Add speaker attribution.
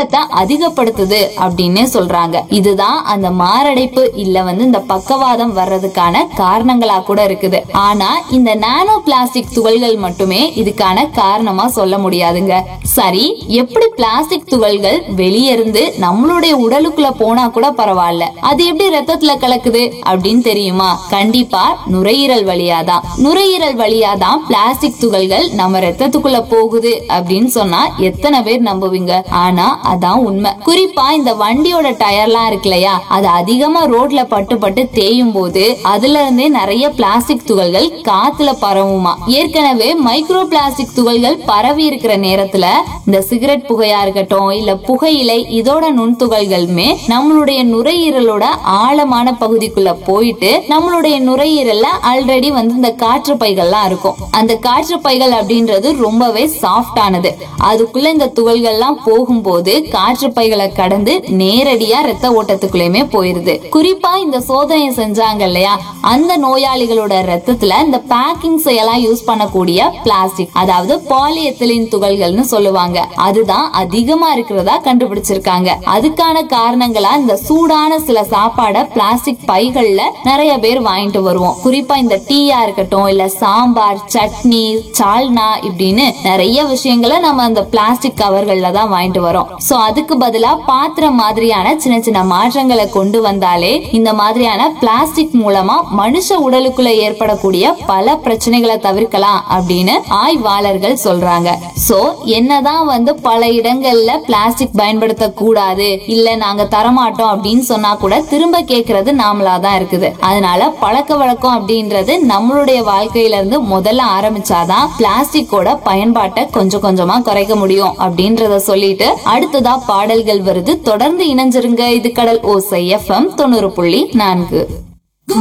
Speaker 1: ஓட்டத்தை அதிகப்படுத்துது அப்படின்னே சொல்றாங்க இதுதான் அந்த மாரடைப்பு இல்ல வந்து இந்த பக்கவாதம் வர்றதுக்கான காரணங்களா கூட இருக்குது ஆனா இந்த நானோ பிளாஸ்டிக் துகள்கள் மட்டுமே இதுக்கான காரணமா சொல்ல முடியாதுங்க சரி எப்படி பிளாஸ்டிக் துகள்கள் வெளியிருந்து நம்மளுடைய உடலுக்குள்ள போனா கூட பரவாயில்ல அது எப்படி ரத்தத்துல கலக்குது அப்படின்னு தெரியுமா கண்டிப்பா நுரையீரல் வழியாதான் நுரையீரல் வழியாதான் பிளாஸ்டிக் துகள்கள் நம்ம ரத்தத்துக்குள்ள போகுது அப்படின்னு சொன்னா எத்தனை பேர் நம்புவீங்க ஆனா அதான் உண்மை குறிப்பா இந்த வண்டியோட டயர்லாம் இருக்கு இல்லையா அது அதிகமா ரோட்ல பட்டு பட்டு தேயும் போது அதுல இருந்தே நிறைய பிளாஸ்டிக் துகள்கள் காத்துல பரவுமா ஏற்கனவே மைக்ரோ பிளாஸ்டிக் துகள்கள் பரவி இருக்கிற நேரத்துல இந்த சிகரெட் புகையா இருக்கட்டும் இல்ல புகையிலை இதோட நுண்துகள்களுமே நம்மளுடைய நுரையீரலோட ஆழமான பகுதிக்குள்ள போயிட்டு நம்மளுடைய நுரையீரல்ல ஆல்ரெடி வந்து இந்த காற்று பைகள்லாம் இருக்கும் அந்த காற்று பைகள் அப்படின்றது ரொம்பவே சாஃப்ட் ஆனது அதுக்குள்ள இந்த துகள்கள்லாம் போகும்போது காற்று பைகளை கடந்து நேரடியா ரத்த ஓட்டத்துக்குள்ளயுமே போயிருது குறிப்பா இந்த சோதனை செஞ்சாங்க இல்லையா அந்த நோயாளிகளோட ரத்தத்துல இந்த பேக்கிங் செய்யலாம் யூஸ் பண்ணக்கூடிய பிளாஸ்டிக் அதாவது பாலிஎத்திலின் துகள்கள்னு சொல்லுவாங்க அதுதான் அதிகமா இருக்கிறதா கண்டுபிடிச்சிருக்காங்க அதுக்கான காரணங்களா இந்த சூடான சில சாப்பாட பிளாஸ்டிக் பைகள்ல நிறைய பேர் வாங்கிட்டு வருவோம் குறிப்பா இந்த டீயா இருக்கட்டும் இல்ல சாம்பார் சட்னி சால்னா இப்படின்னு நிறைய விஷயங்களை நம்ம அந்த பிளாஸ்டிக் கவர்கள்ல தான் வாங்கிட்டு வரோம் சோ அதுக்கு பதிலா பாத்திரம் மாதிரியான சின்ன சின்ன மாற்றங்களை கொண்டு வந்தாலே இந்த மாதிரியான பிளாஸ்டிக் மூலமா மனுஷ உடலுக்குள்ள ஏற்படக்கூடிய பல பிரச்சனைகளை தவிர்க்கலாம் அப்படின்னு ஆய்வாளர்கள் சொல்றாங்க சோ என்னதான் வந்து பல இடங்கள்ல பிளாஸ்டிக் பயன்படுத்த கூடாது இல்ல நாங்க தரமாட்டோம் அப்படின்னு சொன்னா கூட திரும்ப கேக்குறது நாமளா தான் இருக்குது அதனால பழக்க வழக்கம் அப்படின்றது நம்மளுடைய வாழ்க்கையில இருந்து முதல்ல ஆரம்பிச்சாதான் பிளாஸ்டிக்கோட பயன்பாட்டை கொஞ்சம் கொஞ்சமா குறைக்க முடியும் அப்படின்றத சொல்லிட்டு அடுத்ததா பாடல்கள் வருது தொடர்ந்து இணைஞ்சிருங்க இது கடல் ஓசை எஃப்எம் தொண்ணூறு புள்ளி நான்கு